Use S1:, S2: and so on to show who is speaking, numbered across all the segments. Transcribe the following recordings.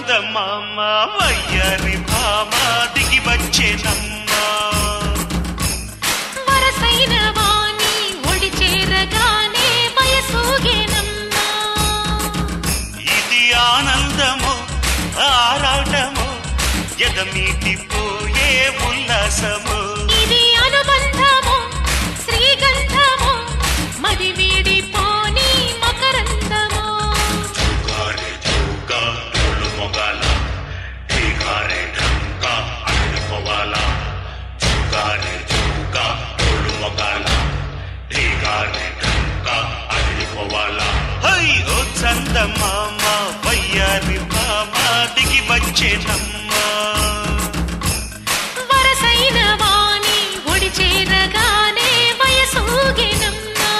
S1: చందమామ వయ్యారి భామ దిగి వచ్చేనమ్మ
S2: వరసైన వాణి ఒడి చేరగానే వయసూగేనమ్మా
S1: ఇది ఆనందము ఆరాటము ఎదమీటిపోయే ఉల్లాసము
S2: ఇది అనుబంధము శ్రీగంధము మది వీడిపోని మకరందము
S1: గారే జోగా డోలు మొగాల ఠీకారే ఢంకా అడిపోవాల గారే జోగా డోలు మొగాల ఠీకారే ఢంకా అడిపోవాల హై ఓ చందమామ వయ్యారి భామ దిగి వచ్చేనమ్మా
S2: వరసైన వాణి ఒడి చేరగానే వయసూగేనమ్మా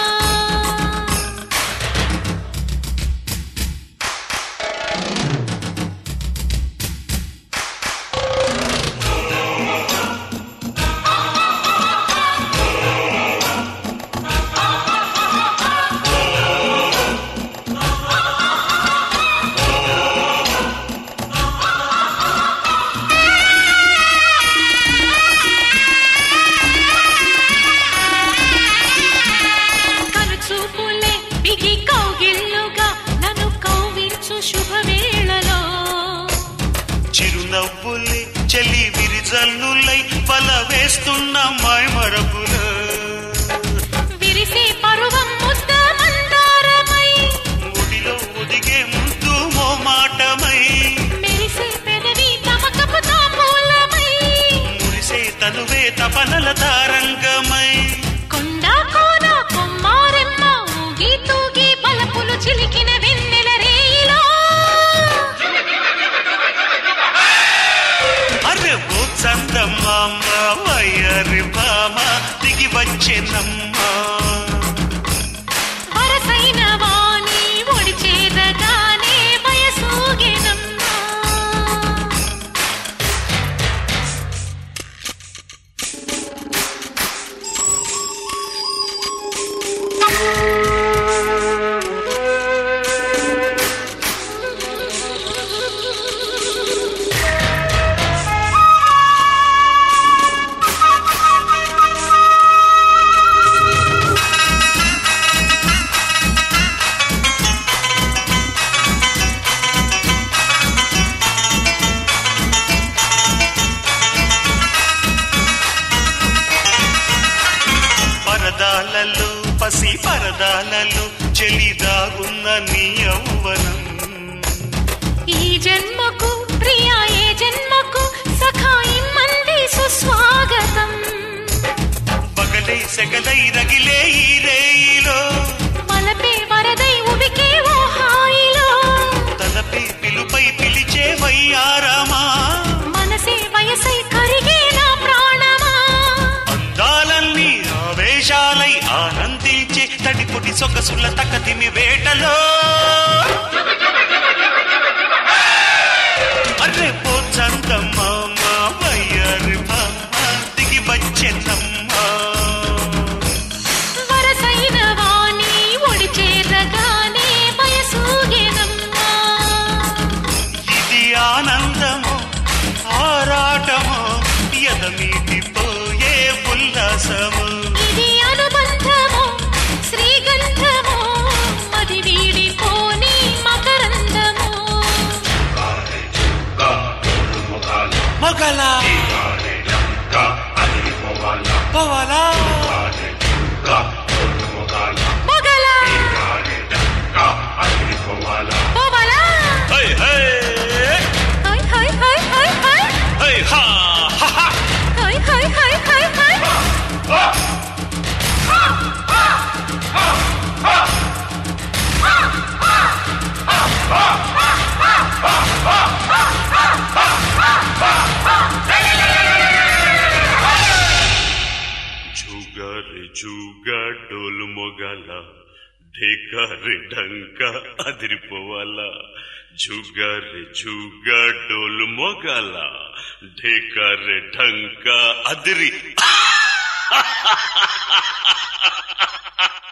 S2: కనుచూపులే బిగి కౌగిల్లుగా నన్ను కౌవించు శుభవేళలో
S1: చిరునవ్వులే చెలి విరిజల్లులై వల వేస్తున్న మైమరపుల
S2: విరిసే పరువం ముద్ద మందారమై
S1: ముడిలో ఒదిగే ముందు మోమాటమై
S2: మెరిసే పెదవి తమకపు తాంబూలమై
S1: మురిసే తనువే తపనల తారంగమై
S2: కొండ కోన కొమ్మారెమ్మ ఊగి తూగి బలపులు చిలికిన వెన్నెల రేయిలో
S1: అరే ఓ చందమామ వయ్యారి భామ దిగి వచ్చేనమ్మా
S2: వరసైన వాణి ఒడి చేరగానే వయసూగేనమ్మా
S1: పరదాలలో పసి పరదాలలో చెలి దాగున్న నీ యౌవనం
S2: ఈ జన్మకు ప్రియా ఏ జన్మకు సఖాయి మంది సుస్వాగతం
S1: పగలై సెగలై రగిలే ఈ రేయిలో
S2: మలపే వరదై ఉబికే ఓ హాయిలో
S1: తలపై పిలుపై పిలిచే వయ్యారమా
S2: మనసే వయసై కరిగే నా ప్రాణమా
S1: అందాలన్నీ ఆవేశాలై ఆనందించే తడిపుడి సొగసుల తకదిమి వేటలో అర్రే పో చందమామ వయ్యారి మామ దిగి వచ్చేనమ్మా
S2: వరసైన వాణి ఒడి చేరగానే వయసూగేనమ్మా
S1: ఇది ఆనందము ఆరాటము ఎదమీటిపోయే ఉల్లాసము
S2: ఇది అనుబంధము శ్రీగంధము మది వీడిపోని మకరందము
S1: మొగల పోవాలా
S2: మొగల పోవాలా
S1: హై హై
S2: హై హై హై హై హై
S1: హై హా హా హా
S2: హై హై హై హై హై
S1: झुगा रे झुगा డోలు మొగల ఢేకా రే ఢంకా అదిరిపోవాలా झुगा रे झुगा డోలు మొగల ఢేకా రే ఢంకా అదిరి